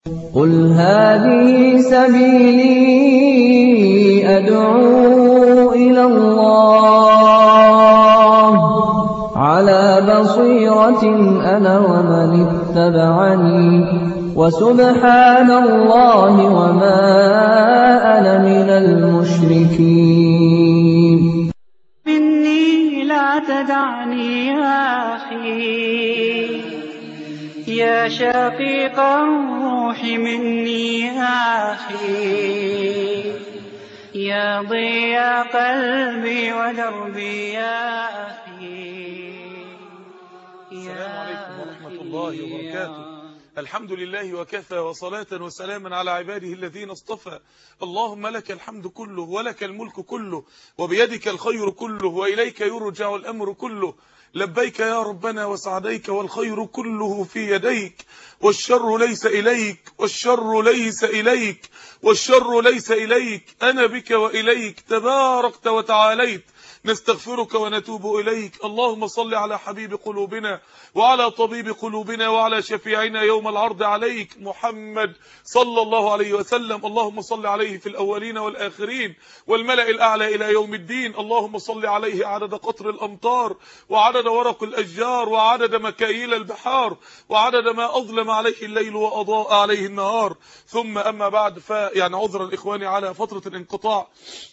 قُلْ هَٰذِهِ سَبِيلِي أَدْعُو إِلَى اللَّهِ ۚ عَلَىٰ بَصِيرَةٍ أَنَا وَمَنِ اتَّبَعَنِي ۖ وَسُبْحَانَ اللَّهِ وَمَا أَنَا مِنَ الْمُشْرِكِينَ مِنِّي لَا تَدَعْنِي يَا أَخِي يَا شَقِيقَ الرُّوحِ مِنِّي يَا أَخِي يَا ضِيَاءَ قَلْبِي وَدَرْبِي يَا أَخِي السلام عليكم ورحمة الله وبركاته الحمد لله وكفى وصلاة وسلاما على عباده الذين اصطفى اللهم لك الحمد كله ولك الملك كله وبيدك الخير كله وإليك يرجع الأمر كله لبيك يا ربنا وسعديك والخير كله في يديك والشر ليس إليك والشر ليس إليك والشر ليس إليك أنا بك وإليك تباركت وتعاليت نستغفرك ونتوب إليك اللهم صل على حبيب قلوبنا وعلى طبيب قلوبنا وعلى شفيعنا يوم العرض عليك محمد صلى الله عليه وسلم اللهم صل عليه في الأولين والآخرين والملأ الأعلى إلى يوم الدين اللهم صل عليه عدد قطر الأمطار وعدد ورق الأشجار وعدد مكاييل البحار وعدد ما أظلم عليه الليل وأضاء عليه النهار ثم أما بعد فيعني عذرا إخواني على فترة الانقطاع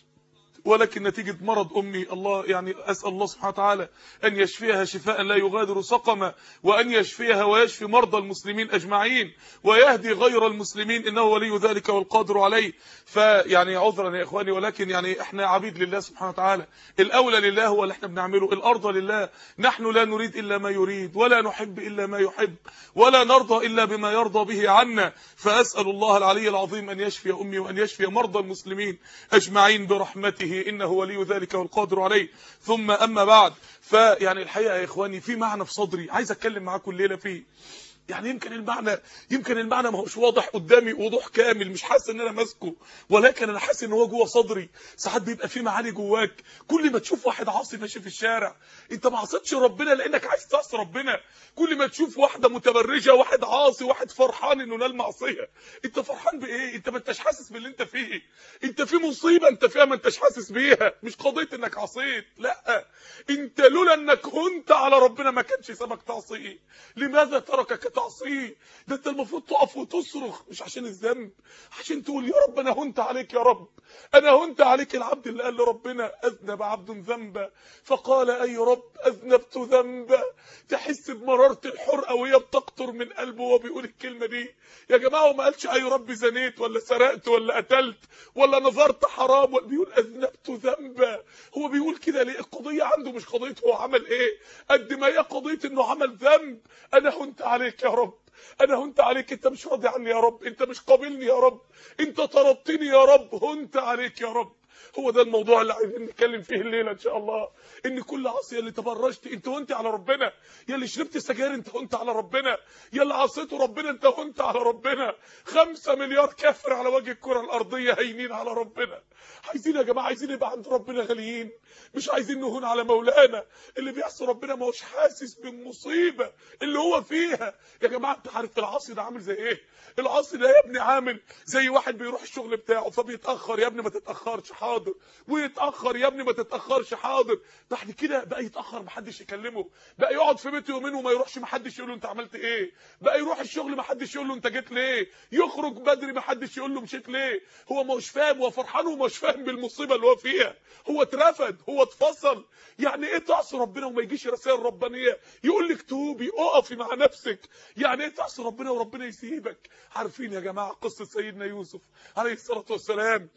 ولكن نتيجة مرض أمي الله يعني أسأل الله سبحانه وتعالى أن يشفيها شفاء لا يغادر سقما وأن يشفيها ويشفي مرضى المسلمين أجمعين ويهدي غير المسلمين إنه ولي ذلك والقادر عليه فيعني عذرا يا إخواني ولكن يعني إحنا عبيد لله سبحانه وتعالى الأولى لله هو اللي إحنا بنعمله الأرض لله نحن لا نريد إلا ما يريد ولا نحب إلا ما يحب ولا نرضى إلا بما يرضى به عنا فأسأل الله العلي العظيم أن يشفي أمي وأن يشفي مرضى المسلمين أجمعين برحمته إنه ولي ذلك والقادر عليه ثم أما بعد فيعني الحقيقة يا إخواني في معنى في صدري عايز أتكلم معاكم الليلة فيه يعني يمكن المعنى يمكن المعنى ما هوش واضح قدامي وضوح كامل مش حاسس ان انا ماسكه ولكن انا حاسس ان هو جوه صدري ساعات بيبقى في معاني جواك كل ما تشوف واحد عاصي ماشي في الشارع انت ما عصيتش ربنا لانك عايز تعصي ربنا كل ما تشوف واحده متبرجه واحد عاصي واحد فرحان انه نال معصيه انت فرحان بايه انت ما انتش حاسس باللي انت فيه انت في مصيبه انت فيها ما انتش حاسس بيها مش قضيه انك عصيت لا انت لولا انك هنت على ربنا ما كانش سبك تعصيه لماذا تركك تعصيه ده انت المفروض تقف وتصرخ مش عشان الذنب عشان تقول يا رب انا هنت عليك يا رب انا هنت عليك العبد اللي قال لربنا اذنب عبد ذنبا فقال اي رب اذنبت ذنبا تحس بمراره الحرقه وهي بتقطر من قلبه وهو بيقول الكلمه دي يا جماعه هو ما قالش اي رب زنيت ولا سرقت ولا قتلت ولا نظرت حرام ولا بيقول اذنبت ذنبا هو بيقول كده ليه القضيه عنده مش قضيه هو عمل ايه قد ما هي قضيه انه عمل ذنب انا هنت عليك يا رب انا هنت عليك انت مش راضي عني يا رب انت مش قابلني يا رب انت طردتني يا رب هنت عليك يا رب هو ده الموضوع اللي عايزين نتكلم فيه الليله ان شاء الله ان كل عاصيه اللي تبرجت انت هنت على ربنا يا اللي شربت سجاير انت هنت على ربنا يا اللي عصيته ربنا انت هنت على ربنا خمسة مليار كافر على وجه الكره الارضيه هينين على ربنا عايزين يا جماعه عايزين يبقى عند ربنا غاليين مش عايزين نهون على مولانا اللي بيعصي ربنا ما هوش حاسس بالمصيبه اللي هو فيها يا جماعه انت عارف العاصي ده عامل زي ايه العاصي ده يا ابني عامل زي واحد بيروح الشغل بتاعه فبيتاخر يا ابني ما تتاخرش حاضر ويتاخر يا ابني ما تتاخرش حاضر بعد كده بقى يتاخر محدش يكلمه بقى يقعد في بيته يومين وما يروحش محدش يقول له انت عملت ايه بقى يروح الشغل محدش يقول له انت جيت ليه يخرج بدري محدش يقول له مشيت ليه هو مش فاهم هو فرحان ومش فاهم بالمصيبه اللي هو فيها هو اترفد هو اتفصل يعني ايه تعصي ربنا وما يجيش رسائل ربانيه يقول لك توبي اقفي مع نفسك يعني ايه تعصي ربنا وربنا يسيبك عارفين يا جماعه قصه سيدنا يوسف عليه الصلاه والسلام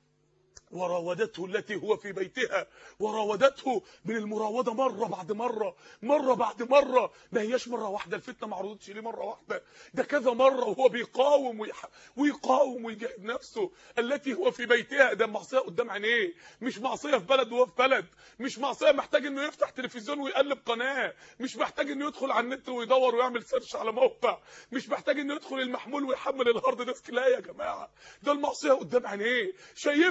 وراودته التي هو في بيتها وراودته من المراوده مره بعد مره مره بعد مره ما هياش مره واحده الفتنه ما عرضتش ليه مره واحده ده كذا مره وهو بيقاوم ويح... ويقاوم ويجاهد نفسه التي هو في بيتها ده معصيه قدام عينيه مش معصيه في بلد وهو في بلد مش معصيه محتاج انه يفتح تلفزيون ويقلب قناه مش محتاج انه يدخل على النت ويدور ويعمل سيرش على موقع مش محتاج انه يدخل المحمول ويحمل الهارد ديسك لا يا جماعه ده المعصيه قدام عينيه شايفها قدام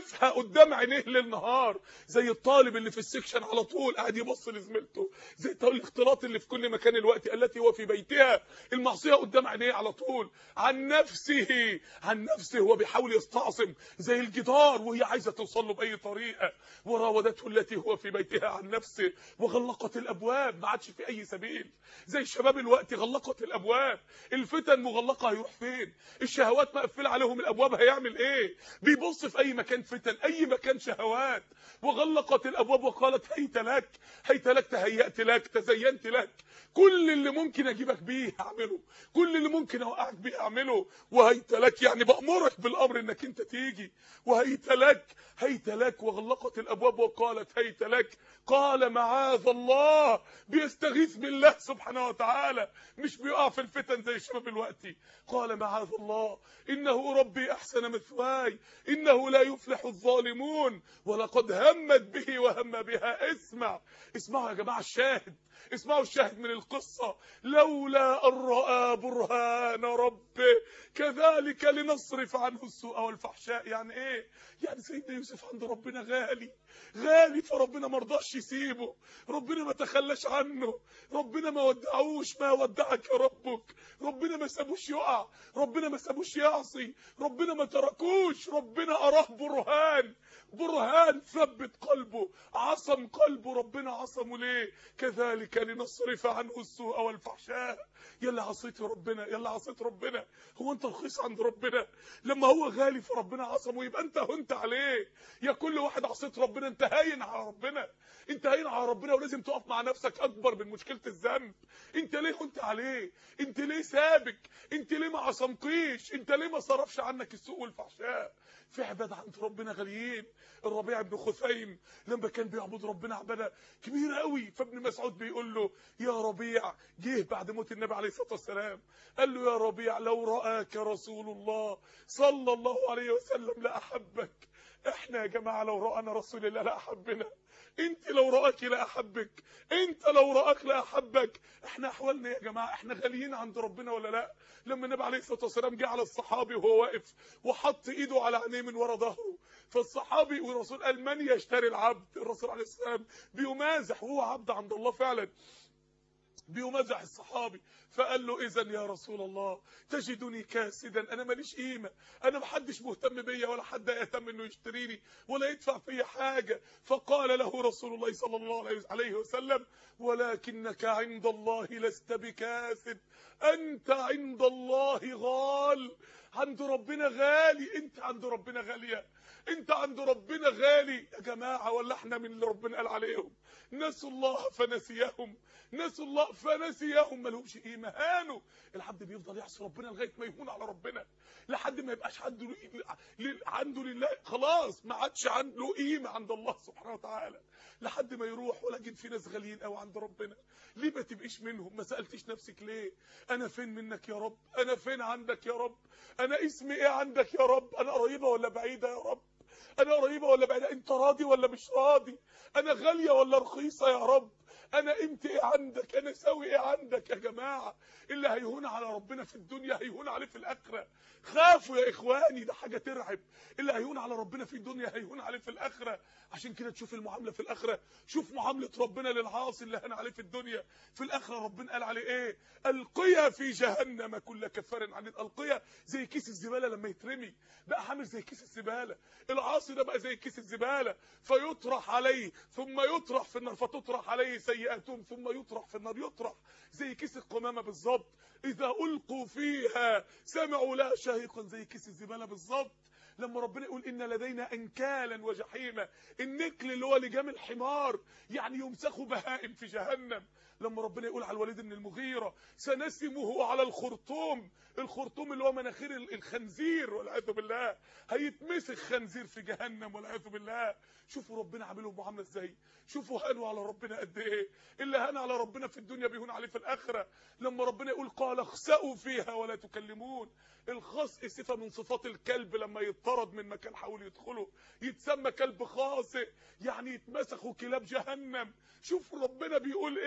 قدام عينيه ليل نهار زي الطالب اللي في السكشن على طول قاعد يبص لزميلته زي طالب الاختلاط اللي في كل مكان الوقت التي هو في بيتها المعصيه قدام عينيه على طول عن نفسه عن نفسه هو بيحاول يستعصم زي الجدار وهي عايزه توصل له باي طريقه وراودته التي هو في بيتها عن نفسه وغلقت الابواب ما عادش في اي سبيل زي شباب الوقت غلقت الابواب الفتن مغلقه هيروح فين الشهوات مقفله عليهم الابواب هيعمل ايه بيبص في اي مكان فتن اي مكان شهوات وغلقت الابواب وقالت هيت لك هيت لك تهيأت لك تزينت لك كل اللي ممكن اجيبك بيه هعمله كل اللي ممكن اوقعك بيه اعمله وهيت لك يعني بامرك بالامر انك انت تيجي وهيت لك هيت لك وغلقت الابواب وقالت هيت لك قال معاذ الله بيستغيث بالله سبحانه وتعالى مش بيقع في الفتن زي الشباب الوقتي قال معاذ الله انه ربي احسن مثواي انه لا يفلح الظالمون ولقد همت به وهم بها اسمع اسمعوا يا جماعه الشاهد اسمعوا الشاهد من القصة لولا أن رأى برهان ربه كذلك لنصرف عنه السوء والفحشاء يعني ايه يعني سيدنا يوسف عند ربنا غالي غالي فربنا ما رضاش يسيبه ربنا ما تخلاش عنه ربنا ما ودعوش ما ودعك ربك ربنا ما سابوش يقع ربنا ما سابوش يعصي ربنا ما تركوش ربنا أراه برهان برهان ثبت قلبه عصم قلبه ربنا عصمه ليه كذلك لنصرف عنه السوء والفحشاء يلا عصيت ربنا يلا عصيت ربنا هو انت رخيص عند ربنا لما هو غالي فربنا عصمه يبقى انت هنت عليه يا كل واحد عصيت ربنا انت هاين على ربنا انت هاين على ربنا ولازم تقف مع نفسك اكبر من مشكله الذنب انت ليه هنت عليه انت ليه سابك انت ليه ما عصمكيش انت ليه ما صرفش عنك السوء والفحشاء في عباد عند ربنا غاليين الربيع بن خثيم لما كان بيعبد ربنا عباده كبيره قوي فابن مسعود بيقول له يا ربيع جه بعد موت النبي عليه الصلاه والسلام قال له يا ربيع لو راك رسول الله صلى الله عليه وسلم لاحبك احنا يا جماعه لو رانا رسول الله لاحبنا انت لو رأك لأحبك انت لو رأك لأحبك احنا احوالنا يا جماعة احنا غاليين عند ربنا ولا لا لما النبي عليه الصلاة والسلام جه على الصحابي وهو واقف وحط ايده على عينيه من ورا ظهره فالصحابي والرسول قال من يشتري العبد الرسول عليه السلام بيمازح وهو عبد عند الله فعلا بيمزح الصحابي فقال له اذا يا رسول الله تجدني كاسدا انا ماليش قيمه انا محدش مهتم بيا ولا حد يهتم انه يشتريني ولا يدفع فيا حاجه فقال له رسول الله صلى الله عليه وسلم ولكنك عند الله لست بكاسد انت عند الله غال عند ربنا غالي انت عند ربنا غاليه انت عند ربنا غالي يا جماعه ولا احنا من اللي ربنا قال عليهم نسوا الله فنسيهم نسوا الله فنسيهم ما لهمش قيمه هانوا العبد بيفضل يعصي ربنا لغايه ما يهون على ربنا لحد ما يبقاش عنده عنده لله خلاص ما عادش عنده قيمه عند الله سبحانه وتعالى لحد ما يروح ولكن في ناس غاليين قوي عند ربنا ليه ما تبقيش منهم ما سالتيش نفسك ليه انا فين منك يا رب انا فين عندك يا رب انا اسمي ايه عندك يا رب انا قريبه ولا بعيده يا رب انا قريبه ولا بعيده انت راضي ولا مش راضي انا غاليه ولا رخيصه يا رب انا قيمتي ايه عندك انا ساوي ايه عندك يا جماعه اللي هيهون على ربنا في الدنيا هيهون عليه في الاخره خافوا يا اخواني ده حاجه ترعب اللي هيهون على ربنا في الدنيا هيهون عليه في الاخره عشان كده تشوف المعامله في الاخره شوف معامله ربنا للعاصي اللي هان عليه في الدنيا في الاخره ربنا قال عليه ايه القيا في جهنم كل كفار عن القيا زي كيس الزباله لما يترمي بقى عامل زي كيس الزباله العاصي ده بقى زي كيس الزباله فيطرح عليه ثم يطرح في النار فتطرح عليه سيئاتهم ثم يطرح في النار يطرح زي كيس القمامه بالظبط اذا القوا فيها سمعوا لا شهيقا زي كيس الزباله بالظبط لما ربنا يقول ان لدينا انكالا وجحيما النكل اللي هو لجام الحمار يعني يمسخوا بهائم في جهنم لما ربنا يقول على الوليد بن المغيرة سنسمه على الخرطوم الخرطوم اللي هو مناخير الخنزير والعياذ بالله هيتمسخ خنزير في جهنم والعياذ بالله شوفوا ربنا عاملهم معامله ازاي شوفوا هانوا على ربنا قد ايه اللي هان على ربنا في الدنيا بيهون عليه في الاخره لما ربنا يقول قال اخسئوا فيها ولا تكلمون الخسء صفه من صفات الكلب لما يطرد من مكان حاول يدخله يتسمى كلب خاسئ يعني يتمسخوا كلاب جهنم شوف ربنا بيقول ايه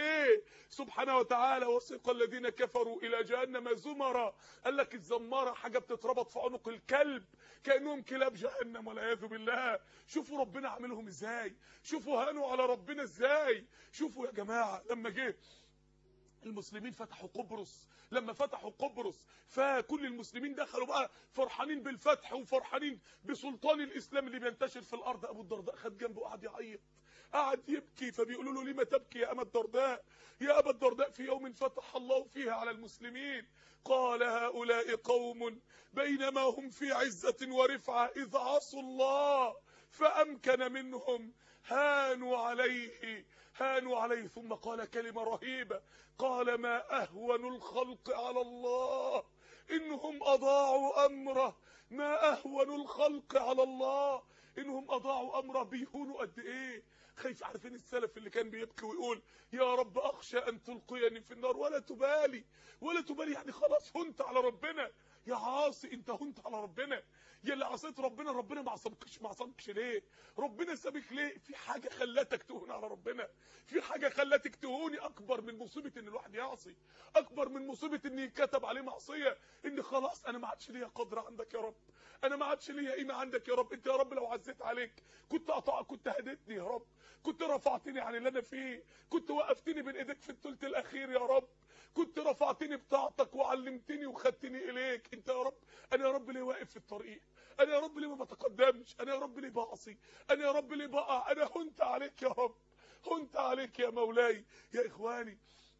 ايه سبحانه وتعالى وسيق الذين كفروا الى جهنم زمرا قال لك الزماره حاجه بتتربط في عنق الكلب كانهم كلاب جهنم والعياذ بالله شوفوا ربنا عاملهم ازاي شوفوا هانوا على ربنا ازاي شوفوا يا جماعه لما جه المسلمين فتحوا قبرص لما فتحوا قبرص فكل المسلمين دخلوا بقى فرحانين بالفتح وفرحانين بسلطان الاسلام اللي بينتشر في الارض ابو الدرداء خد جنبه وقعد يعيط قعد يبكي فبيقولوا له لما تبكي يا ابا الدرداء يا ابا الدرداء في يوم فتح الله فيها على المسلمين قال هؤلاء قوم بينما هم في عزة ورفعة إذ عصوا الله فأمكن منهم هانوا عليه هانوا عليه ثم قال كلمة رهيبة قال ما أهون الخلق على الله إنهم أضاعوا أمره ما أهون الخلق على الله إنهم أضاعوا أمره بيهونوا قد إيه خايف عارفين السلف اللي كان بيبكي ويقول يا رب أخشى أن تلقيني في النار ولا تبالي ولا تبالي يعني خلاص هنت على ربنا يا عاصي انت هنت على ربنا يا اللي عصيت ربنا ربنا ما عصمكش ما عصمكش ليه ربنا سابك ليه في حاجه خلتك تهون على ربنا في حاجه خلتك تهوني اكبر من مصيبه ان الواحد يعصي اكبر من مصيبه ان يتكتب عليه معصيه ان خلاص انا ما عادش ليا قدر عندك يا رب انا ما عادش ليا قيمه عندك يا رب انت يا رب لو عزيت عليك كنت قطع كنت هديتني يا رب كنت رفعتني عن اللي انا فيه كنت وقفتني بين ايديك في الثلث الاخير يا رب كنت رفعتني بطاعتك وعلمتني وخدتني اليك انت يا رب انا يا رب ليه واقف في الطريق انا يا رب ليه ما بتقدمش انا يا رب ليه بعصي انا يا رب ليه بقع انا هنت عليك يا رب هنت عليك يا مولاي يا اخواني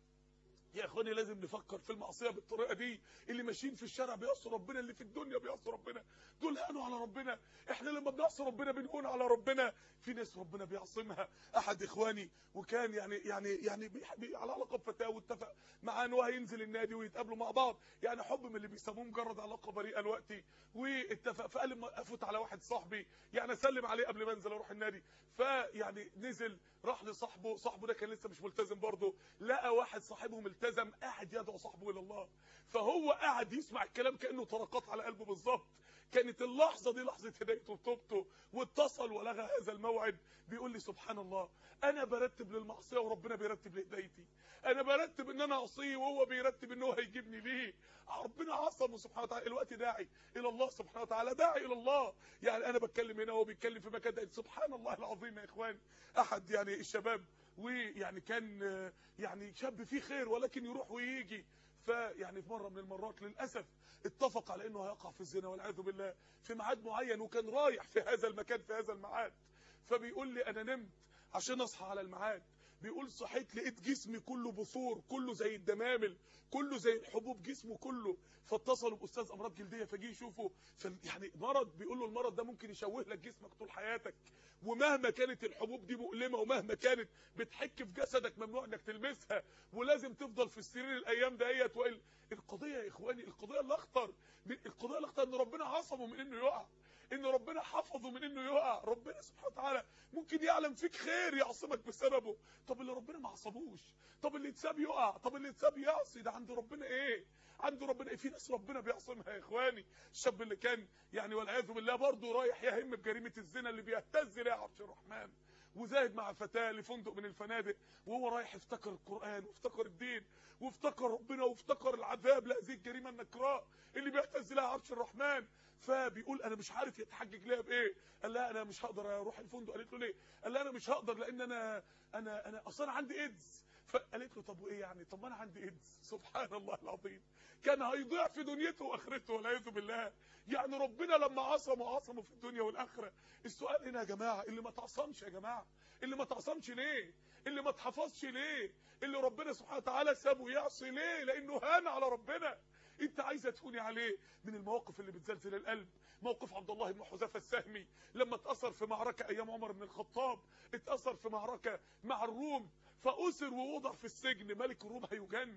يا اخواني لازم نفكر في المعصيه بالطريقه دي اللي ماشيين في الشارع بيعصوا ربنا اللي في الدنيا بيعصوا ربنا دول هانوا على ربنا احنا لما بنعصي ربنا بنهون على ربنا في ناس ربنا بيعصمها احد اخواني وكان يعني يعني يعني بي بي على علاقه بفتاه واتفق معاه ان هو هينزل النادي ويتقابلوا مع بعض يعني حب من اللي بيسموه مجرد علاقه بريئه دلوقتي واتفق فقال لما افوت على واحد صاحبي يعني اسلم عليه قبل ما انزل اروح النادي فيعني نزل راح لصاحبه صاحبه ده كان لسه مش ملتزم برضه لقى واحد صاحبه ملتزم قاعد يدعو صاحبه الى الله فهو قاعد يسمع الكلام كانه طرقات على قلبه بالظبط كانت اللحظه دي لحظه هدايته وتوبته واتصل ولغى هذا الموعد بيقول لي سبحان الله انا برتب للمعصيه وربنا بيرتب لهدايتي انا برتب ان انا اعصيه وهو بيرتب ان هو هيجيبني ليه ربنا عصمه سبحانه وتعالى الوقت داعي الى الله سبحانه وتعالى داعي الى الله يعني انا بتكلم هنا وهو بيتكلم في مكان ده سبحان الله العظيم يا اخوان احد يعني الشباب ويعني كان يعني شاب فيه خير ولكن يروح ويجي فيعني في مره من المرات للاسف اتفق على انه هيقع في الزنا والعياذ بالله في ميعاد معين وكان رايح في هذا المكان في هذا الميعاد فبيقول لي انا نمت عشان اصحى على الميعاد بيقول صحيت لقيت جسمي كله بثور كله زي الدمامل كله زي الحبوب جسمه كله فاتصلوا باستاذ امراض جلديه فجي يشوفه يعني مرض بيقول له المرض ده ممكن يشوه لك جسمك طول حياتك ومهما كانت الحبوب دي مؤلمه ومهما كانت بتحك في جسدك ممنوع انك تلمسها ولازم تفضل في السرير الايام دهيت وال... القضيه يا اخواني القضيه الاخطر القضيه الاخطر ان ربنا عصمه من انه يقع ان ربنا حفظه من انه يقع ربنا سبحانه وتعالى ممكن يعلم فيك خير يعصمك بسببه طب اللي ربنا ما عصموش طب اللي اتساب يقع طب اللي اتساب يعصي ده عند ربنا ايه عند ربنا ايه في ناس ربنا بيعصمها يا اخواني الشاب اللي كان يعني والعياذ بالله برضه رايح يهم بجريمه الزنا اللي بيهتز ليها عرش الرحمن وزاهد مع فتاه لفندق من الفنادق وهو رايح افتكر القران وافتكر الدين وافتكر ربنا وافتكر العذاب لهذه الجريمه النكراء اللي بيهتز لها عرش الرحمن فبيقول انا مش عارف يتحجج ليها بايه قال لها انا مش هقدر اروح الفندق قالت له ليه قال لها انا مش هقدر لان انا انا انا اصلا عندي ايدز فقالت له طب وايه يعني طب ما انا عندي ايدز سبحان الله العظيم كان هيضيع في دنيته واخرته والعياذ بالله يعني ربنا لما عصمه عصمه في الدنيا والاخره السؤال هنا يا جماعه اللي ما تعصمش يا جماعه اللي ما تعصمش ليه اللي ما تحفظش ليه اللي ربنا سبحانه وتعالى سابه يعصي ليه لانه هان على ربنا انت عايزه تهوني عليه من المواقف اللي بتزلزل القلب موقف عبد الله بن حذيفه السهمي لما اتاثر في معركه ايام عمر بن الخطاب اتاثر في معركه مع الروم فاسر ووضع في السجن ملك الروم هيجن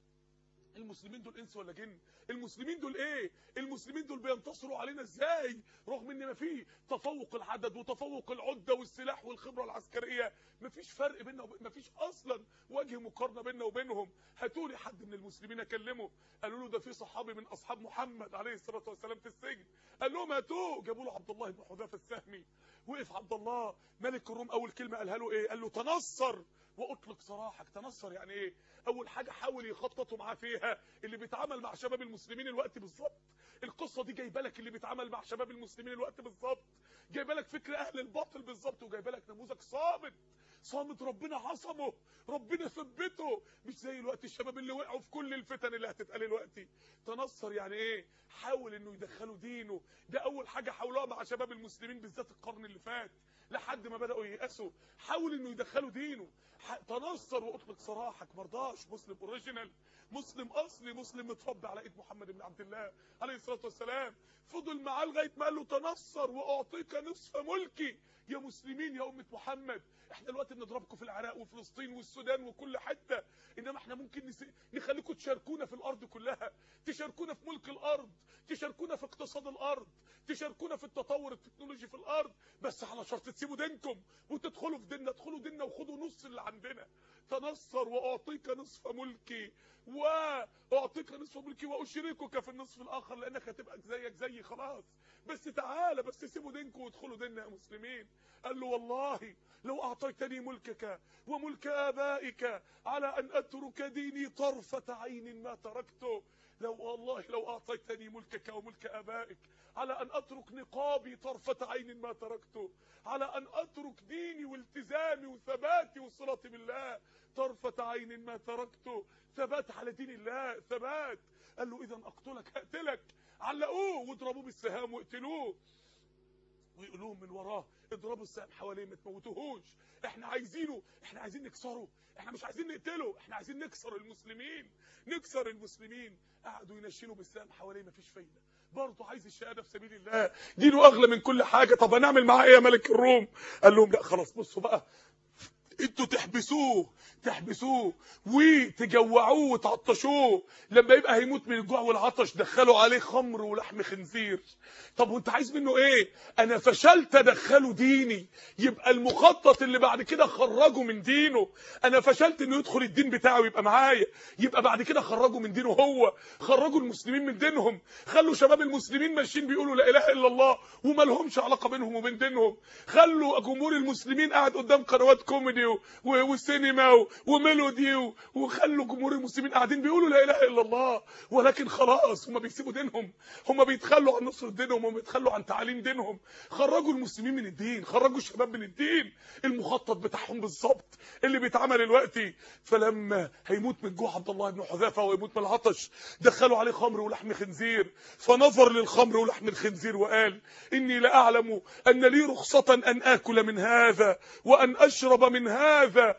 المسلمين دول انس ولا جن المسلمين دول ايه المسلمين دول بينتصروا علينا ازاي رغم ان ما في تفوق العدد وتفوق العده والسلاح والخبره العسكريه ما فيش فرق بيننا وب... ما فيش اصلا وجه مقارنه بيننا وبينهم هاتوا لي حد من المسلمين اكلمه قالوا له ده في صحابي من اصحاب محمد عليه الصلاه والسلام في السجن قال لهم هاتوه جابوا له عبد الله بن حذيفه السهمي وقف عبد الله ملك الروم اول كلمه قالها له ايه قال له تنصر واطلق سراحك تنصر يعني ايه اول حاجه حاول يخططوا معاه فيها اللي بيتعامل مع شباب المسلمين الوقت بالظبط القصه دي جايبه لك اللي بيتعامل مع شباب المسلمين الوقت بالظبط جايبه لك فكر اهل الباطل بالظبط وجايبه لك نموذج صامت صامت ربنا عصمه ربنا ثبته مش زي الوقت الشباب اللي وقعوا في كل الفتن اللي هتتقال دلوقتي تنصر يعني ايه حاول انه يدخلوا دينه ده اول حاجه حاولوها مع شباب المسلمين بالذات القرن اللي فات لحد ما بداوا ييأسوا حاول انه يدخلوا دينه ح- تنصر واطلق سراحك مرضاش مسلم اوريجينال مسلم اصلي مسلم متربي على ايد محمد بن عبد الله عليه الصلاه والسلام فضل معاه لغايه ما قال له تنصر واعطيك نصف ملكي يا مسلمين يا امه محمد احنا دلوقتي بنضربكم في العراق وفلسطين والسودان وكل حته انما احنا ممكن نس... نخليكم تشاركونا في الارض كلها تشاركونا في ملك الارض تشاركونا في اقتصاد الارض تشاركونا في التطور التكنولوجي في الارض بس على شرط تسيبوا دينكم وتدخلوا في ديننا ادخلوا ديننا وخدوا نص اللي عندنا تنصر واعطيك نصف ملكي واعطيك نصف ملكي واشركك في النصف الاخر لانك هتبقى زيك زيي خلاص بس تعالى بس سيبوا دينكم وادخلوا ديننا يا مسلمين قال له والله لو اعطيتني ملكك وملك ابائك على ان اترك ديني طرفه عين ما تركته لو والله لو اعطيتني ملكك وملك ابائك على ان اترك نقابي طرفه عين ما تركته على ان اترك ديني والتزامي وثباتي وصلتي بالله طرفه عين ما تركته ثبات على دين الله ثبات قال له اذا اقتلك اقتلك علقوه واضربوه بالسهام واقتلوه ويقولوهم من وراه اضربوا السهم حواليه ما تموتوهوش احنا عايزينه احنا عايزين نكسره احنا مش عايزين نقتله احنا عايزين نكسر المسلمين نكسر المسلمين قعدوا ينشلوا بالسهم حواليه مفيش فايده برضه عايز الشهاده في سبيل الله دينه اغلى من كل حاجه طب هنعمل معاه ايه يا ملك الروم قال لهم لا خلاص بصوا بقى انتوا تحبسوه تحبسوه وتجوعوه وتعطشوه لما يبقى هيموت من الجوع والعطش دخلوا عليه خمر ولحم خنزير طب وانت عايز منه ايه انا فشلت ادخله ديني يبقى المخطط اللي بعد كده خرجه من دينه انا فشلت انه يدخل الدين بتاعه يبقى معايا يبقى بعد كده خرجه من دينه هو خرجوا المسلمين من دينهم خلوا شباب المسلمين ماشيين بيقولوا لا اله الا الله وما لهمش علاقه بينهم وبين دينهم خلوا جمهور المسلمين قاعد قدام قنوات كوميدي و- و- وسينما و- وميلودي و- وخلوا جمهور المسلمين قاعدين بيقولوا لا اله الا الله ولكن خلاص هم بيسيبوا دينهم هم بيتخلوا عن نصر دينهم هم بيتخلوا عن تعاليم دينهم خرجوا المسلمين من الدين خرجوا الشباب من الدين المخطط بتاعهم بالظبط اللي بيتعمل دلوقتي فلما هيموت من جوع عبد الله بن حذافه ويموت من العطش دخلوا عليه خمر ولحم خنزير فنظر للخمر ولحم الخنزير وقال اني لاعلم ان لي رخصه ان اكل من هذا وان اشرب من هذا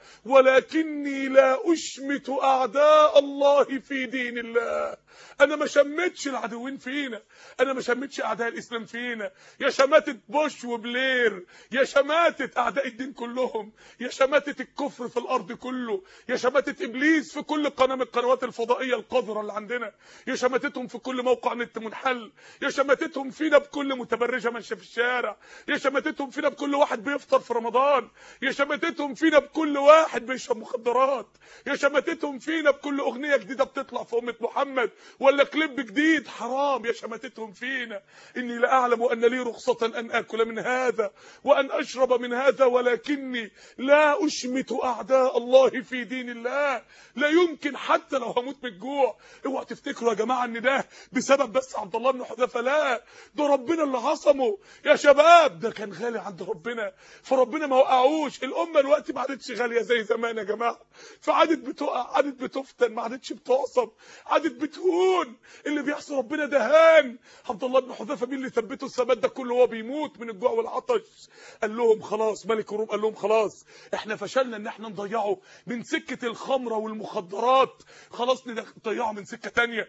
ولكني لا اشمت اعداء الله في دين الله انا ما شمتش العدوين فينا انا ما شمتش اعداء الاسلام فينا يا شماتة بوش وبلير يا شماتة اعداء الدين كلهم يا شماتة الكفر في الارض كله يا شماتة ابليس في كل قناه من القنوات الفضائيه القذره اللي عندنا يا شماتتهم في كل موقع نت منحل يا شماتتهم فينا بكل متبرجه ماشيه في الشارع يا شماتتهم فينا بكل واحد بيفطر في رمضان يا شماتتهم فينا بكل واحد بيشرب مخدرات يا شماتتهم فينا بكل اغنيه جديده بتطلع في امه محمد ولا كليب جديد حرام يا شماتتهم فينا اني لاعلم ان لي رخصه ان اكل من هذا وان اشرب من هذا ولكني لا اشمت اعداء الله في دين الله لا يمكن حتى لو هموت من الجوع اوعوا تفتكروا يا جماعه ان ده بسبب بس عبد الله بن حذافه لا ده ربنا اللي عصمه يا شباب ده كان غالي عند ربنا فربنا ما وقعوش الامه دلوقتي ما عادتش غاليه زي زمان يا جماعه فعادت بتقع عادت بتفتن ما عادتش بتعصم عادت بتهون اللي بيحصل ربنا ده هان عبد الله بن حذافه مين اللي ثبته الثبات ده كله وهو بيموت من الجوع والعطش قال لهم خلاص ملك الروم قال لهم خلاص احنا فشلنا ان احنا نضيعه من سكه الخمره والمخدرات خلاص نضيعه من سكه تانية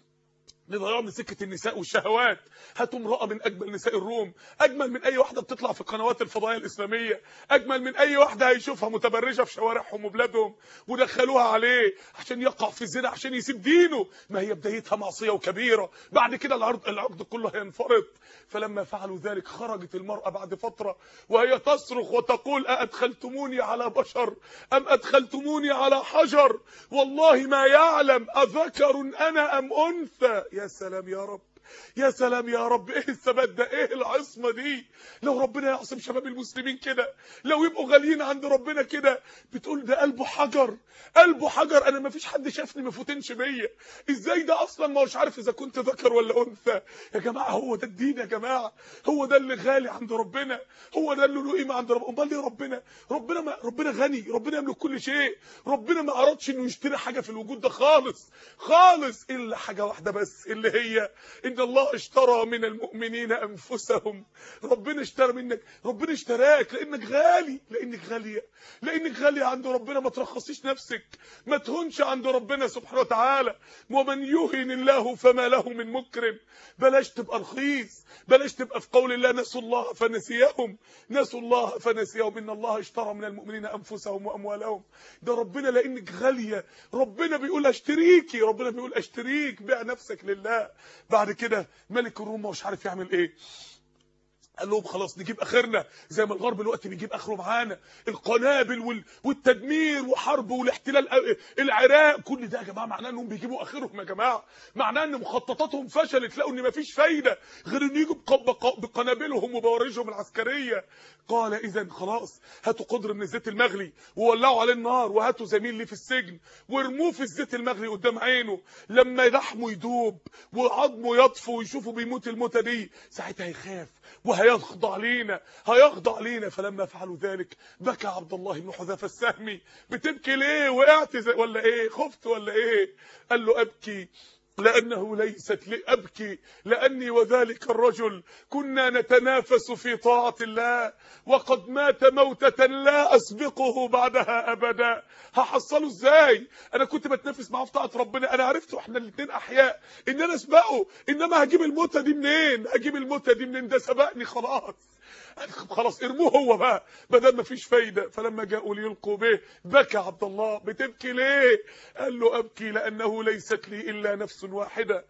نضيعه من سكه النساء والشهوات هاتوا امراه من اجمل نساء الروم اجمل من اي واحده بتطلع في القنوات الفضائيه الاسلاميه اجمل من اي واحده هيشوفها متبرجه في شوارعهم وبلادهم ودخلوها عليه عشان يقع في الزنا عشان يسيب دينه ما هي بدايتها معصيه وكبيره بعد كده العرض العقد كله هينفرط فلما فعلوا ذلك خرجت المراه بعد فتره وهي تصرخ وتقول أأدخلتموني على بشر ام ادخلتموني على حجر والله ما يعلم اذكر انا ام انثى يا سلام يا رب يا سلام يا رب ايه الثبات ده ايه العصمه دي لو ربنا يعصم شباب المسلمين كده لو يبقوا غاليين عند ربنا كده بتقول ده قلبه حجر قلبه حجر انا ما فيش حد شافني ما فوتنش بيا ازاي ده اصلا ما هوش عارف اذا كنت ذكر ولا انثى يا جماعه هو ده الدين يا جماعه هو ده اللي غالي عند ربنا هو ده اللي له قيمه عند ربنا امال ليه ربنا ربنا ما ربنا غني ربنا يملك كل شيء ربنا ما ارادش انه يشتري حاجه في الوجود ده خالص خالص الا حاجه واحده بس اللي هي ان الله اشترى من المؤمنين انفسهم ربنا اشترى منك ربنا اشتراك لانك غالي لانك غاليه لانك غاليه عند ربنا ما ترخصيش نفسك ما تهونش عند ربنا سبحانه وتعالى ومن يهن الله فما له من مكرم بلاش تبقى رخيص بلاش تبقى في قول الله نسوا الله فنسيهم نسوا الله فنسيهم ان الله اشترى من المؤمنين انفسهم واموالهم ده ربنا لانك غاليه ربنا بيقول اشتريكي ربنا بيقول اشتريك بيع نفسك لله بعد كده ملك الروم مش عارف يعمل ايه قال لهم خلاص نجيب اخرنا زي ما الغرب الوقت بيجيب اخره معانا القنابل وال... والتدمير وحرب والاحتلال أ- العراق كل ده يا جماعه معناه انهم بيجيبوا اخرهم يا جماعه معناه ان مخططاتهم فشلت لقوا ان مفيش فايده غير ان يجوا بق- بق- بقنابلهم وبوارجهم العسكريه قال اذا خلاص هاتوا قدر من الزيت المغلي وولعوا عليه النار وهاتوا زميل لي في السجن وارموه في الزيت المغلي قدام عينه لما لحمه يدوب وعظمه يطفو ويشوفوا بيموت الموتة دي ساعتها هيخاف وهيخضع لينا هيخضع لينا فلما فعلوا ذلك بكى عبد الله بن حذافه السهمي بتبكي ليه وقعت زي ولا ايه خفت ولا ايه قال له ابكي لأنه ليست لي أبكي لأني وذلك الرجل كنا نتنافس في طاعة الله وقد مات موتة لا أسبقه بعدها أبدا هحصله إزاي أنا كنت بتنافس معاه في طاعة ربنا أنا عرفت وإحنا الاثنين أحياء إن أنا أسبقه إنما هجيب الموتة دي منين هجيب الموتة دي منين ده سبقني خلاص خلاص ارموه هو بقى بدل ما فيش فايده فلما جاءوا ليلقوا به بكى عبد الله بتبكي ليه قال له ابكي لانه ليست لي الا نفس واحده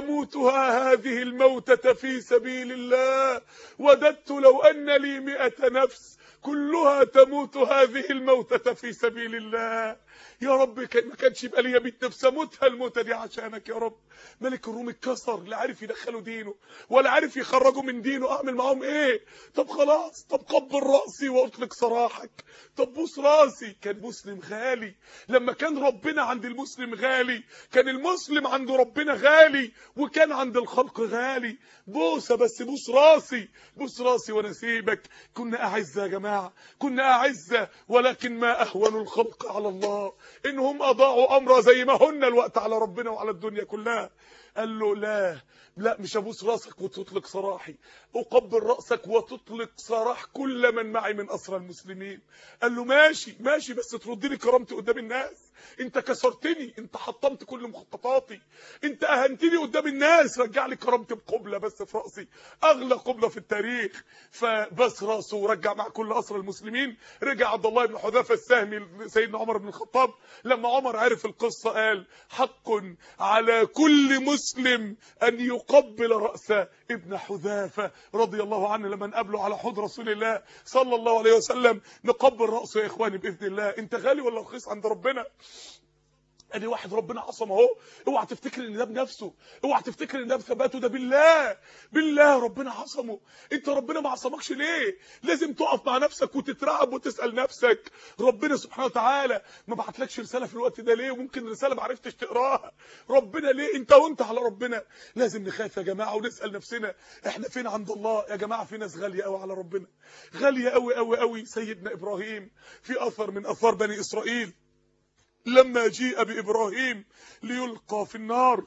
اموتها هذه الموتة في سبيل الله وددت لو ان لي مئة نفس كلها تموت هذه الموتة في سبيل الله يا رب كان ما كانش يبقى ليا 100 نفس اموتها الموتة دي عشانك يا رب ملك الروم اتكسر لا عارف يدخلوا دينه ولا عارف يخرجوا من دينه اعمل معاهم ايه طب خلاص طب قبل راسي واطلق سراحك طب بوس راسي كان مسلم غالي لما كان ربنا عند المسلم غالي كان المسلم عند ربنا غالي وكان عند الخلق غالي بوسه بس بوس راسي بوس راسي وانا سيبك كنا اعزه يا جماعه كنا اعزه ولكن ما اهون الخلق على الله انهم اضاعوا امر زي ما هن الوقت على ربنا وعلى الدنيا كلها قال له لا لا مش ابوس راسك وتطلق سراحي اقبل راسك وتطلق سراح كل من معي من اسرى المسلمين قال له ماشي ماشي بس ترد لي كرامتي قدام الناس انت كسرتني انت حطمت كل مخططاتي انت اهنتني قدام الناس رجع لي كرامتي بقبله بس في راسي اغلى قبله في التاريخ فبس راسه ورجع مع كل اسرى المسلمين رجع عبد الله بن حذافه السهمي سيدنا عمر بن الخطاب لما عمر عرف القصه قال حق على كل مسلم ان يقبل راس ابن حذافه رضي الله عنه لما نقابله على حوض رسول الله صلى الله عليه وسلم نقبل راسه يا اخواني باذن الله انت غالي ولا رخيص عند ربنا ادي واحد ربنا عصم اهو اوعى تفتكر ان ده بنفسه اوعى تفتكر ان ده بثباته ده بالله بالله ربنا عصمه انت ربنا ما عصمكش ليه لازم تقف مع نفسك وتترعب وتسال نفسك ربنا سبحانه وتعالى ما بعتلكش رساله في الوقت ده ليه وممكن رساله ما عرفتش تقراها ربنا ليه انت وانت على ربنا لازم نخاف يا جماعه ونسال نفسنا احنا فين عند الله يا جماعه في ناس غاليه قوي على ربنا غاليه قوي قوي قوي سيدنا ابراهيم في اثر من اثار بني اسرائيل لما جيء بإبراهيم ليلقى في النار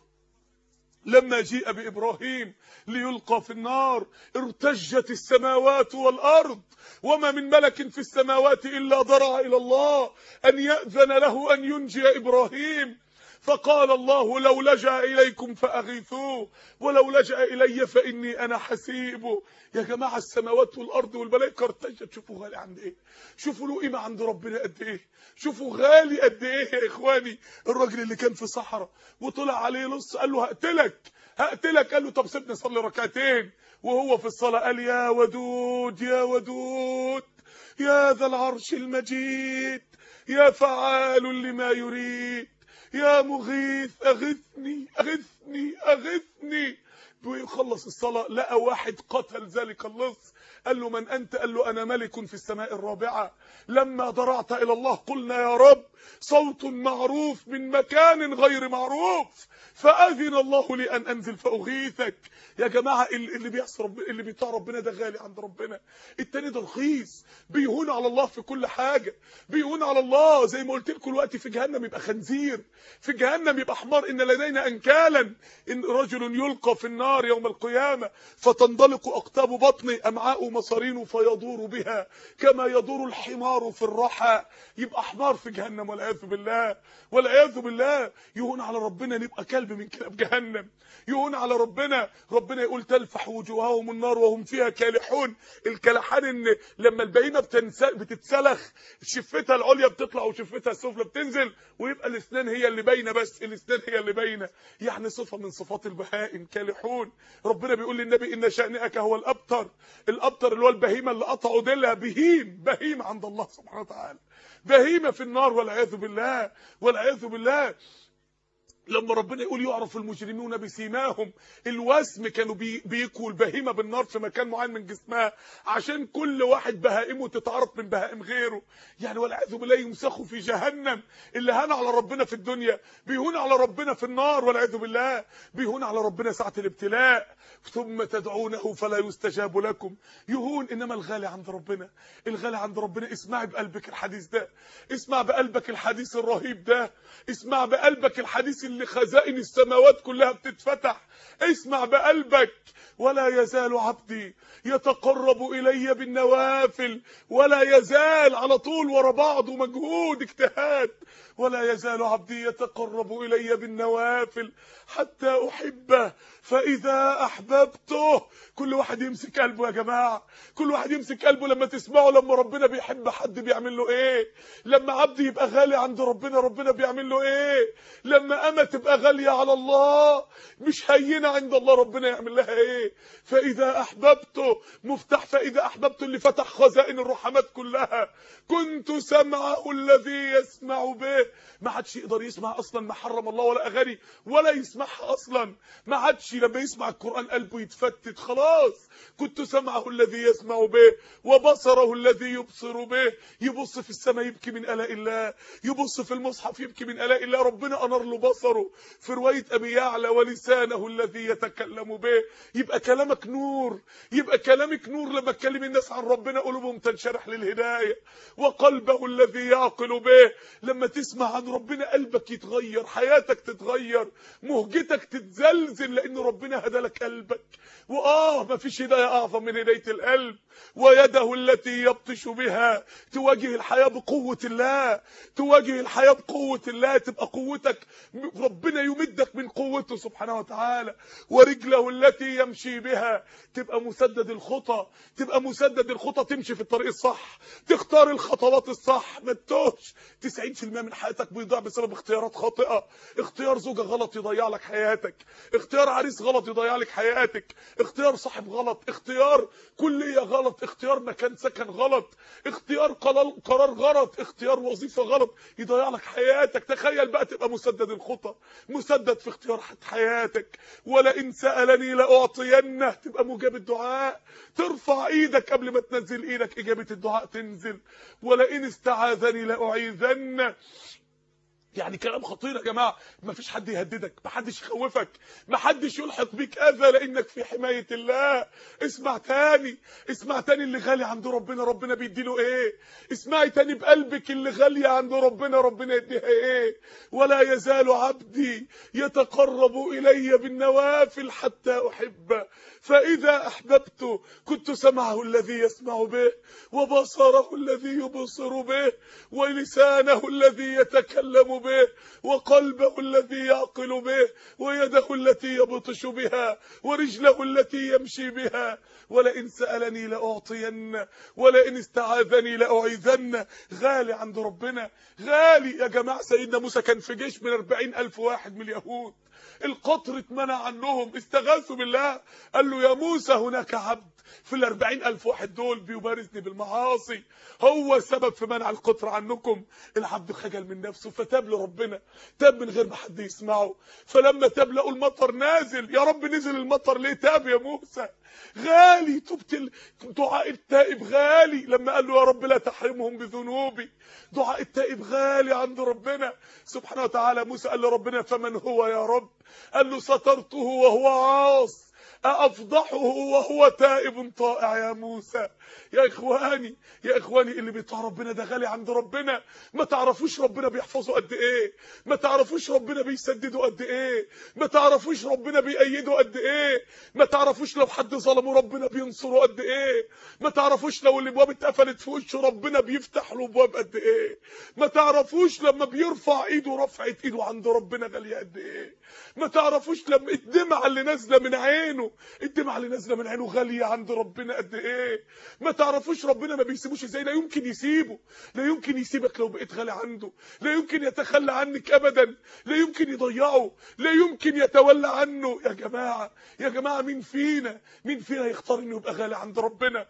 لما جيء بإبراهيم ليلقى في النار ارتجت السماوات والأرض وما من ملك في السماوات إلا ضرع إلى الله أن يأذن له أن ينجي إبراهيم فقال الله لو لجأ إليكم فأغيثوه ولو لجأ إلي فإني أنا حسيبه يا جماعة السماوات والأرض والملائكة ارتجت شوفوا غالي عند إيه شوفوا له قيمة عند ربنا قد إيه شوفوا غالي قد إيه يا إخواني الراجل اللي كان في صحراء وطلع عليه لص قال له هقتلك هقتلك قال له طب سيبني أصلي ركعتين وهو في الصلاة قال يا ودود يا ودود يا ذا العرش المجيد يا فعال لما يريد يا مغيث أغثني أغثني أغثني ويخلص الصلاة لقى واحد قتل ذلك اللص قال له من أنت قال له أنا ملك في السماء الرابعة لما ضرعت إلى الله قلنا يا رب صوت معروف من مكان غير معروف فأذن الله لي أن أنزل فأغيثك يا جماعة اللي بيعصي رب اللي بيطاع ربنا ده غالي عند ربنا التاني ده رخيص بيهون على الله في كل حاجة بيهون على الله زي ما قلت لكم الوقت في جهنم يبقى خنزير في جهنم يبقى حمار إن لدينا أنكالا إن رجل يلقى في النار يوم القيامة فتنضلق أقطاب بطنه أمعاء مصارين فيدور بها كما يدور الحمار في الرحى يبقى حمار في جهنم والعياذ بالله والعياذ بالله يهون على ربنا نبقى كلب من كلاب جهنم يهون على ربنا ربنا يقول تلفح وجوههم النار وهم فيها كالحون الكلحان ان لما البهيمه بتتسلخ شفتها العليا بتطلع وشفتها السفلى بتنزل ويبقى الاسنان هي اللي باينه بس الاسنان هي اللي باينه يعني صفه من صفات البهائم كالحون ربنا بيقول للنبي ان شانئك هو الابتر الابتر اللي هو البهيمه اللي قطعوا ديلها بهيم بهيم عند الله سبحانه وتعالى بهيمه في النار والعياذ بالله والعياذ بالله لما ربنا يقول يعرف المجرمون بسيماهم الوسم كانوا بي بيكوا البهيمه بالنار في مكان معين من جسمها عشان كل واحد بهائمه تتعرف من بهائم غيره يعني والعياذ بالله يمسخوا في جهنم اللي هان على ربنا في الدنيا بيهون على ربنا في النار والعياذ بالله بيهون على ربنا ساعه الابتلاء ثم تدعونه فلا يستجاب لكم يهون انما الغالي عند ربنا الغالي عند ربنا اسمعي بقلبك الحديث ده اسمع بقلبك الحديث الرهيب ده اسمع بقلبك الحديث اللي خزائن السماوات كلها بتتفتح اسمع بقلبك ولا يزال عبدي يتقرب إلي بالنوافل ولا يزال على طول ورا بعضه مجهود اجتهاد ولا يزال عبدي يتقرب إلي بالنوافل حتى أحبه فإذا أحببته كل واحد يمسك قلبه يا جماعة كل واحد يمسك قلبه لما تسمعوا لما ربنا بيحب حد بيعمل له إيه لما عبد يبقى غالي عند ربنا ربنا بيعمل له إيه لما أمة تبقى غالية على الله مش هينة عند الله ربنا يعمل لها إيه فإذا أحببته مفتاح فإذا أحببته اللي فتح خزائن الرحمات كلها كنت سمعه الذي يسمع به ما حدش يقدر يسمع اصلا ما حرم الله ولا اغاني ولا يسمعها اصلا ما حدش لما يسمع القران قلبه يتفتت خلاص كنت سمعه الذي يسمع به وبصره الذي يبصر به يبص في السماء يبكي من الاء الله يبص في المصحف يبكي من الاء الله ربنا انار له بصره في روايه ابي يعلى ولسانه الذي يتكلم به يبقى كلامك نور يبقى كلامك نور لما تكلم الناس عن ربنا قلوبهم تنشرح للهدايه وقلبه الذي يعقل به لما تسمع عن ربنا قلبك يتغير حياتك تتغير مهجتك تتزلزل لان ربنا هدى لك قلبك واه ما فيش هدايه اعظم من هدايه القلب ويده التي يبطش بها تواجه الحياه بقوه الله تواجه الحياه بقوه الله تبقى قوتك ربنا يمدك من قوته سبحانه وتعالى ورجله التي يمشي بها تبقى مسدد الخطى تبقى مسدد الخطى تمشي في الطريق الصح تختار الخطوات الصح ما تتوهش 90% من حياتك بيضيع بسبب اختيارات خاطئه اختيار زوجه غلط يضيع لك حياتك اختيار عريس غلط يضيع لك حياتك اختيار صاحب غلط اختيار كليه غلط اختيار مكان سكن غلط اختيار قرار غلط اختيار وظيفه غلط يضيع لك حياتك تخيل بقى تبقى مسدد الخطى مسدد في اختيار حياتك ولئن سالني لاعطينه تبقى مجاب الدعاء ترفع ايدك قبل ما تنزل ايدك اجابه الدعاء تنزل ولئن استعاذني لاعيذنه يعني كلام خطير يا جماعه ما فيش حد يهددك ما حدش يخوفك ما حدش يلحق بيك اذى لانك في حمايه الله اسمع تاني اسمع تاني اللي غالي عند ربنا ربنا بيديله ايه اسمعي تاني بقلبك اللي غاليه عند ربنا ربنا يديها ايه ولا يزال عبدي يتقرب الي بالنوافل حتى احبه فاذا احببته كنت سمعه الذي يسمع به وبصره الذي يبصر به ولسانه الذي يتكلم به به وقلبه الذي يعقل به ويده التي يبطش بها ورجله التي يمشي بها ولئن سألني لأعطين ولئن استعاذني لأعيذن غالي عند ربنا غالي يا جماعة سيدنا موسى كان في جيش من أربعين ألف واحد من اليهود القطر اتمنع عنهم استغاثوا بالله قال له يا موسى هناك عبد في الأربعين ألف واحد دول بيبارزني بالمعاصي هو السبب في منع القطر عنكم العبد خجل من نفسه فتاب لربنا تاب من غير ما حد يسمعه فلما تاب لقوا المطر نازل يا رب نزل المطر ليه تاب يا موسى غالي تبت ال- دعاء التائب غالي لما قال له يا رب لا تحرمهم بذنوبي دعاء التائب غالي عند ربنا سبحانه وتعالى موسى قال لربنا فمن هو يا رب قال له سترته وهو عاص أفضحه وهو تائب طائع يا موسى يا إخواني يا إخواني اللي بيطاع ربنا ده غالي عند ربنا ما تعرفوش ربنا بيحفظه قد إيه ما تعرفوش ربنا بيسدده قد إيه ما تعرفوش ربنا بيأيده قد إيه ما تعرفوش لو حد ظلمه ربنا بينصره قد إيه ما تعرفوش لو الابواب اتقفلت في وشه ربنا بيفتح له ابواب قد ايه ما تعرفوش لما بيرفع ايده رفعه ايده عند ربنا غاليه قد ايه ما تعرفوش لما الدمعه اللي نازله من عينه الدمعه اللي نازله من عينه غاليه عند ربنا قد ايه ما تعرفوش ربنا ما بيسيبوش ازاي لا يمكن يسيبه لا يمكن يسيبك لو بقيت غالي عنده لا يمكن يتخلى عنك ابدا لا يمكن يضيعه لا يمكن يتولى عنه يا جماعه يا جماعه مين فينا مين فينا يختار انه يبقى غالي عند ربنا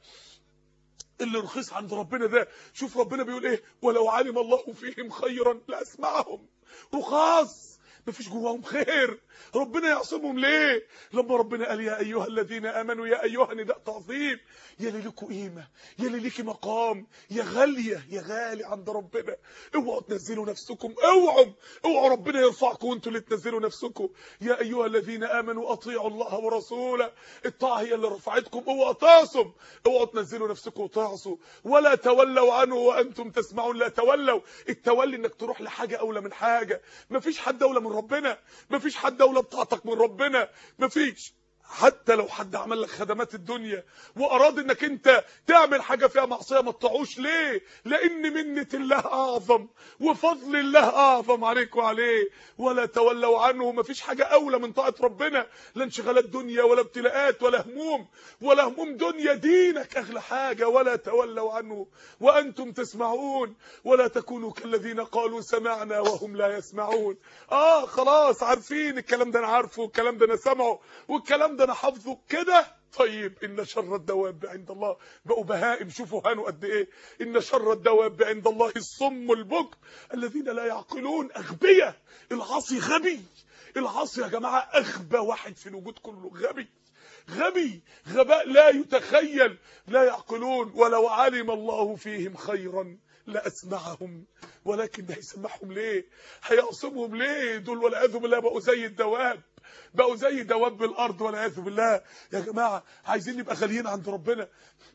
اللي رخيص عند ربنا ده شوف ربنا بيقول ايه ولو علم الله فيهم خيرا لاسمعهم رخاص مفيش جواهم خير ربنا يعصمهم ليه لما ربنا قال يا ايها الذين امنوا يا ايها نداء تعظيم يا اللي لكم قيمه يا اللي ليكي مقام يا غاليه يا غالي عند ربنا اوعوا تنزلوا نفسكم اوعوا اوعوا ربنا يرفعكم وانتوا اللي تنزلوا نفسكم يا ايها الذين امنوا اطيعوا الله ورسوله الطاعه هي اللي رفعتكم اوعوا تعصم اوعوا تنزلوا نفسكم وتعصوا ولا تولوا عنه وانتم تسمعون لا تولوا التولي انك تروح لحاجه اولى من حاجه مفيش حد اولى من ربنا مفيش حد اولى بطاعتك من ربنا مفيش حتى لو حد عمل لك خدمات الدنيا واراد انك انت تعمل حاجه فيها معصيه ما تطيعوش ليه لان منه الله اعظم وفضل الله اعظم عليك وعليه ولا تولوا عنه مفيش حاجه اولى من طاعه ربنا لا انشغالات دنيا ولا ابتلاءات ولا هموم ولا هموم دنيا دينك اغلى حاجه ولا تولوا عنه وانتم تسمعون ولا تكونوا كالذين قالوا سمعنا وهم لا يسمعون اه خلاص عارفين الكلام ده انا عارفه والكلام ده انا سامعه والكلام ده انا حافظه كده طيب ان شر الدواب عند الله بقوا بهائم شوفوا هانوا قد ايه ان شر الدواب عند الله الصم البكم الذين لا يعقلون اغبياء العاصي غبي العاصي يا جماعه اغبى واحد في الوجود كله غبي غبي غباء لا يتخيل لا يعقلون ولو علم الله فيهم خيرا لاسمعهم ولكن هيسمعهم ليه هيعصمهم ليه دول والعياذ بالله بقوا زي الدواب بقوا زي دواب الارض والعياذ بالله يا جماعه عايزين نبقى غاليين عند ربنا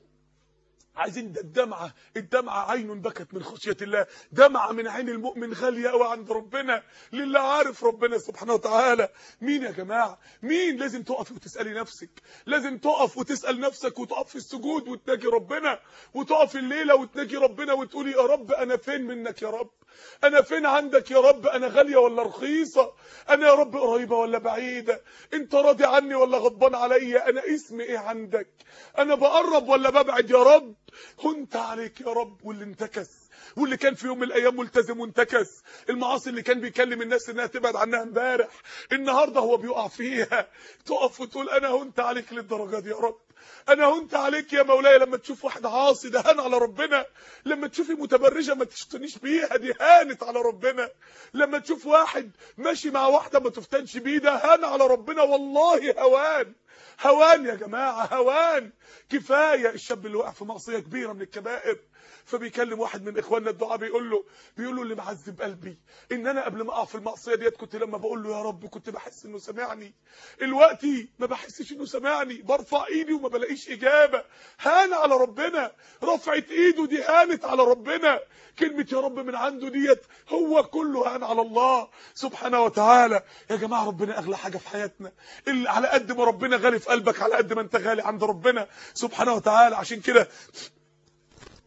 عايزين ده الدمعه الدمعه عين بكت من خشيه الله دمعه من عين المؤمن غاليه قوي عند ربنا للي عارف ربنا سبحانه وتعالى مين يا جماعه مين لازم تقف وتسالي نفسك لازم تقف وتسال نفسك وتقف في السجود وتناجي ربنا وتقف الليله وتناجي ربنا وتقولي يا رب انا فين منك يا رب انا فين عندك يا رب انا غاليه ولا رخيصه انا يا رب قريبه ولا بعيده انت راضي عني ولا غضبان عليا انا اسمي ايه عندك انا بقرب ولا ببعد يا رب هنت عليك يا رب واللي انتكس واللي كان في يوم من الايام ملتزم وانتكس المعاصي اللي كان بيكلم الناس انها تبعد عنها امبارح النهارده هو بيقع فيها تقف وتقول انا هنت عليك للدرجه دي يا رب انا هنت عليك يا مولاي لما تشوف واحد عاصي ده هان على ربنا لما تشوفي متبرجه ما تشتنيش بيها دي هانت على ربنا لما تشوف واحد ماشي مع واحده ما تفتنش بيه ده هان على ربنا والله هوان هوان يا جماعه هوان كفايه الشاب اللي وقع في معصيه كبيره من الكبائر فبيكلم واحد من اخواننا الدعاء بيقول له بيقول له اللي معذب قلبي ان انا قبل ما اقع في المعصيه ديت كنت لما بقول له يا رب كنت بحس انه سمعني دلوقتي ما بحسش انه سمعني برفع ايدي وما بلاقيش اجابه هان على ربنا رفعت ايده دي هانت على ربنا كلمه يا رب من عنده ديت هو كله هان على الله سبحانه وتعالى يا جماعه ربنا اغلى حاجه في حياتنا اللي على قد ما ربنا غالي في قلبك على قد ما انت غالي عند ربنا سبحانه وتعالى عشان كده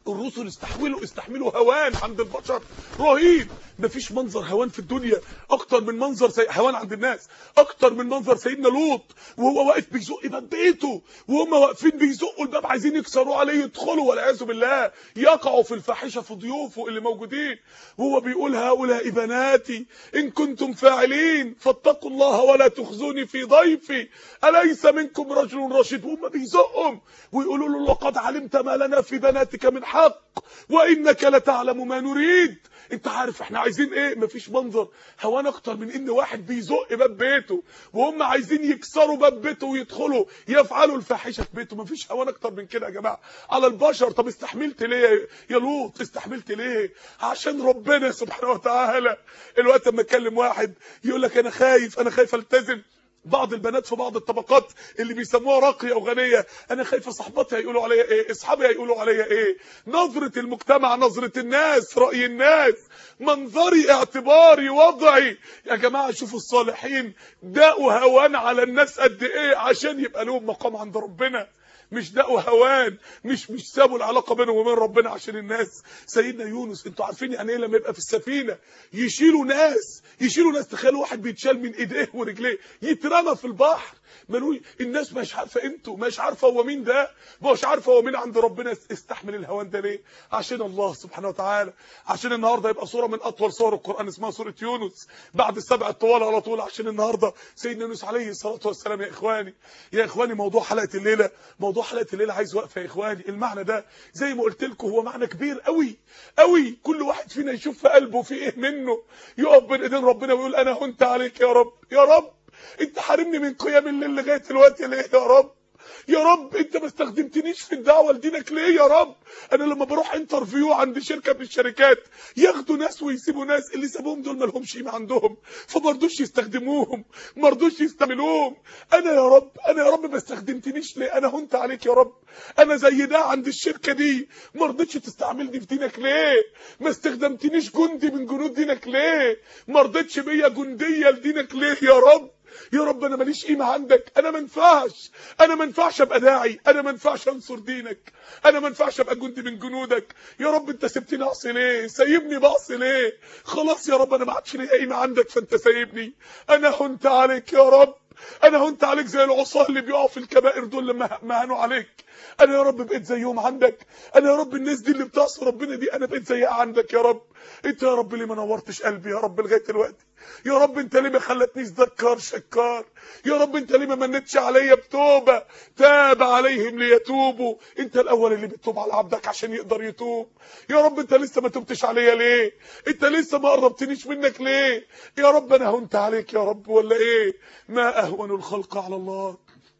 الرسل استحملوا استحملوا هوان عند البشر رهيب مفيش منظر هوان في الدنيا اكتر من منظر سي... هوان عند الناس اكتر من منظر سيدنا لوط وهو واقف بيزق باب بيته وهم واقفين بيزقوا الباب عايزين يكسروا عليه يدخلوا والعياذ بالله يقعوا في الفاحشه في ضيوفه اللي موجودين وهو بيقول هؤلاء بناتي ان كنتم فاعلين فاتقوا الله ولا تخزوني في ضيفي اليس منكم رجل رشيد وهم بيزقهم ويقولوا له لقد علمت ما لنا في بناتك من حق وانك لتعلم ما نريد انت عارف احنا عايزين ايه مفيش منظر هوان اكتر من ان واحد بيزق باب بيته وهم عايزين يكسروا باب بيته ويدخلوا يفعلوا الفاحشه في بيته مفيش هوان اكتر من كده يا جماعه على البشر طب استحملت ليه يا لوط استحملت ليه عشان ربنا سبحانه وتعالى الوقت اما اتكلم واحد يقول لك انا خايف انا خايف التزم بعض البنات في بعض الطبقات اللي بيسموها راقيه وغنيه انا خايفه صاحباتها يقولوا عليا ايه اصحابي هيقولوا عليا ايه نظره المجتمع نظره الناس راي الناس منظري اعتباري وضعي يا جماعه شوفوا الصالحين داقوا هوان على الناس قد ايه عشان يبقى لهم مقام عند ربنا مش دقوا هوان مش مش سابوا العلاقه بينهم وبين ربنا عشان الناس سيدنا يونس انتوا عارفين يعني ايه لما يبقى في السفينه يشيلوا ناس يشيلوا ناس تخيلوا واحد بيتشال من ايديه ورجليه يترمى في البحر ملوي الناس مش عارفه قيمته مش عارفه هو مين ده مش عارفه هو مين عند ربنا استحمل الهوان ده ليه عشان الله سبحانه وتعالى عشان النهارده يبقى صوره من اطول صور القران اسمها سوره يونس بعد السبع الطوال على طول عشان النهارده سيدنا يونس عليه الصلاه والسلام يا اخواني يا اخواني موضوع حلقه الليله موضوع حلقه الليله عايز وقفه يا اخواني المعنى ده زي ما قلت لكم هو معنى كبير قوي قوي كل واحد فينا يشوف في قلبه في ايه منه يقف بين ايدين ربنا ويقول انا هنت عليك يا رب يا رب انت حارمني من قيام الليل لغايه دلوقتي ليه يا رب يا رب انت ما استخدمتنيش في الدعوه لدينك ليه يا رب انا لما بروح انترفيو عند شركه من الشركات ياخدوا ناس ويسيبوا ناس اللي سابوهم دول ما لهمش قيمه عندهم فما رضوش يستخدموهم ما رضوش يستعملوهم انا يا رب انا يا رب ما استخدمتنيش ليه انا هنت عليك يا رب انا زي ده عند الشركه دي ما رضيتش تستعملني في دينك ليه ما استخدمتنيش جندي من جنود دينك ليه ما رضيتش بيا جنديه لدينك ليه يا رب يا رب انا ماليش قيمه عندك انا ما ينفعش انا ما ينفعش ابقى داعي انا ما ينفعش انصر دينك انا ما ينفعش ابقى جندي من جنودك يا رب انت سبتني اعصي ليه سايبني بعصي ليه خلاص يا رب انا ما عادش ليا قيمه عندك فانت سايبني انا هنت عليك يا رب انا هنت عليك زي العصاه اللي بيقعوا في الكبائر دول لما مهنوا عليك انا يا رب بقيت زيهم عندك انا يا رب الناس دي اللي بتعصي ربنا دي انا بقيت زيها عندك يا رب انت يا رب ليه ما نورتش قلبي يا رب لغايه دلوقتي يا رب انت ليه ما خلتنيش ذكار شكار يا رب انت ليه ما منتش عليا بتوبه تاب عليهم ليتوبوا انت الاول اللي بتتوب على عبدك عشان يقدر يتوب يا رب انت لسه ما تبتش عليا ليه انت لسه ما قربتنيش منك ليه يا رب انا هنت عليك يا رب ولا ايه ما اهون الخلق على الله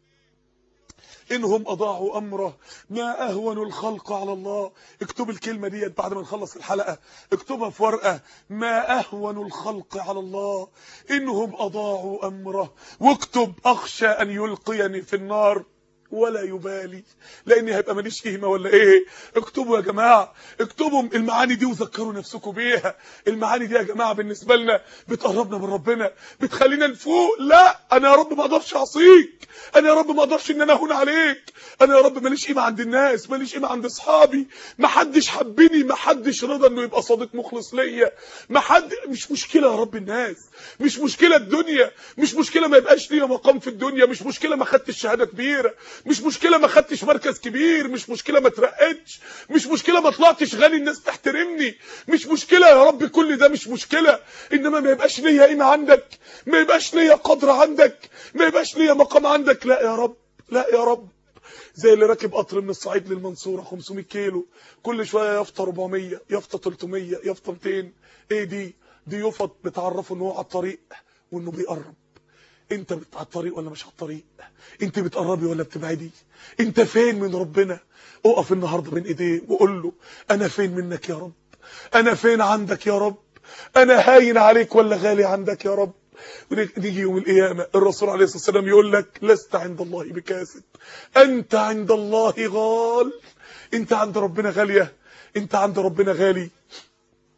إنهم أضاعوا أمره ما أهون الخلق على الله اكتب الكلمة دي بعد ما نخلص الحلقة اكتبها في ورقة ما أهون الخلق على الله إنهم أضاعوا أمره واكتب أخشى أن يلقيني في النار ولا يبالي لاني هيبقى ماليش قيمه ولا ايه اكتبوا يا جماعه اكتبوا المعاني دي وذكروا نفسكم بيها المعاني دي يا جماعه بالنسبه لنا بتقربنا من ربنا بتخلينا نفوق لا انا يا رب ما اقدرش اعصيك انا يا رب ما اقدرش ان انا اهون عليك انا يا رب ماليش قيمه عند الناس ماليش قيمه عند اصحابي ما حدش حبني ما حدش رضى انه يبقى صديق مخلص ليا ما حد مش مشكله يا رب الناس مش مشكله الدنيا مش مشكله ما يبقاش ليا مقام في الدنيا مش مشكله ما خدتش شهاده كبيره مش مشكله ما خدتش مركز كبير مش مشكله ما اترقتش مش مشكله ما طلعتش غني الناس تحترمني مش مشكله يا رب كل ده مش مشكله انما ما يبقاش ليا قيمه عندك ما يبقاش ليا قدر عندك ما يبقاش ليا مقام عندك لا يا رب لا يا رب زي اللي راكب قطر من الصعيد للمنصوره 500 كيلو كل شويه يافطه 400 يافطه 300 يافطه 200 ايه دي دي يفط بتعرفه ان هو على الطريق وانه بيقرب انت على الطريق ولا مش على الطريق انت بتقربي ولا بتبعدي انت فين من ربنا اقف النهارده بين ايديه وقول له انا فين منك يا رب انا فين عندك يا رب انا هاين عليك ولا غالي عندك يا رب نيجي يوم القيامة الرسول عليه الصلاة والسلام يقول لك لست عند الله بكاسب أنت عند الله غال أنت عند ربنا غالية أنت عند ربنا غالي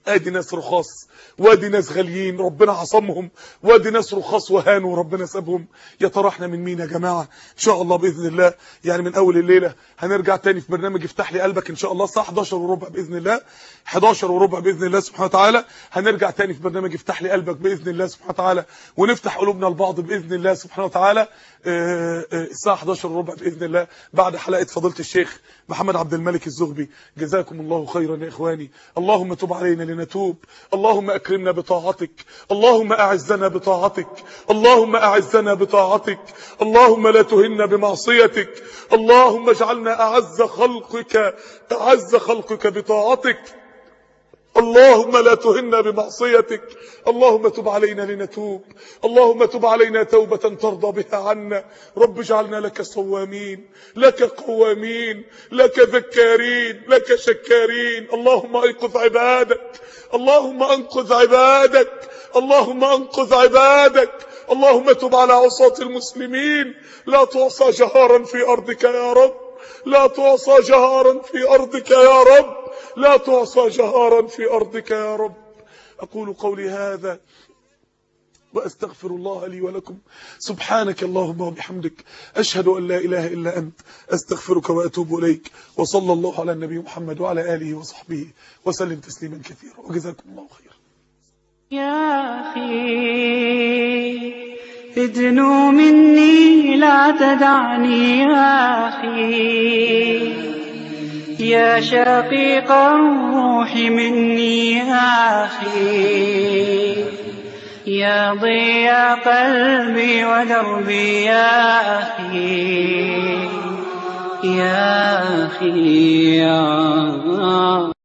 ادي ناس رخاص وادي ناس غاليين ربنا عصمهم وادي ناس رخاص وهانوا وربنا سابهم يا ترى احنا من مين يا جماعه ان شاء الله باذن الله يعني من اول الليله هنرجع تاني في برنامج افتح لي قلبك ان شاء الله الساعه 11 وربع باذن الله 11 وربع باذن الله سبحانه وتعالى هنرجع تاني في برنامج افتح لي قلبك باذن الله سبحانه وتعالى ونفتح قلوبنا لبعض باذن الله سبحانه وتعالى آه، آه، الساعه 11 وربع باذن الله بعد حلقه فضيله الشيخ محمد عبد الملك الزغبي جزاكم الله خيرا يا اخواني اللهم تب علينا لنتوب اللهم اكرمنا بطاعتك اللهم اعزنا بطاعتك اللهم اعزنا بطاعتك اللهم لا تهنا بمعصيتك اللهم اجعلنا اعز خلقك اعز خلقك بطاعتك اللهم لا تهنا بمعصيتك اللهم تب علينا لنتوب اللهم تب علينا توبة ترضى بها عنا رب اجعلنا لك صوامين لك قوامين لك ذكارين لك شكارين اللهم انقذ عبادك اللهم انقذ عبادك اللهم انقذ عبادك اللهم تب على عصاة المسلمين لا تعصى جهارا في أرضك يا رب لا تعصى جهارا في أرضك يا رب لا تعصى جهارا في أرضك يا رب أقول قولي هذا وأستغفر الله لي ولكم سبحانك اللهم وبحمدك أشهد أن لا إله إلا أنت أستغفرك وأتوب إليك وصلى الله على النبي محمد وعلى آله وصحبه وسلم تسليما كثيرا وجزاكم الله خيرا يا أخي ادنو مني لا تدعني يا أخي يا شقيق الروح مني يا أخي يا ضياء قلبي ودربي يا أخي يا أخي يا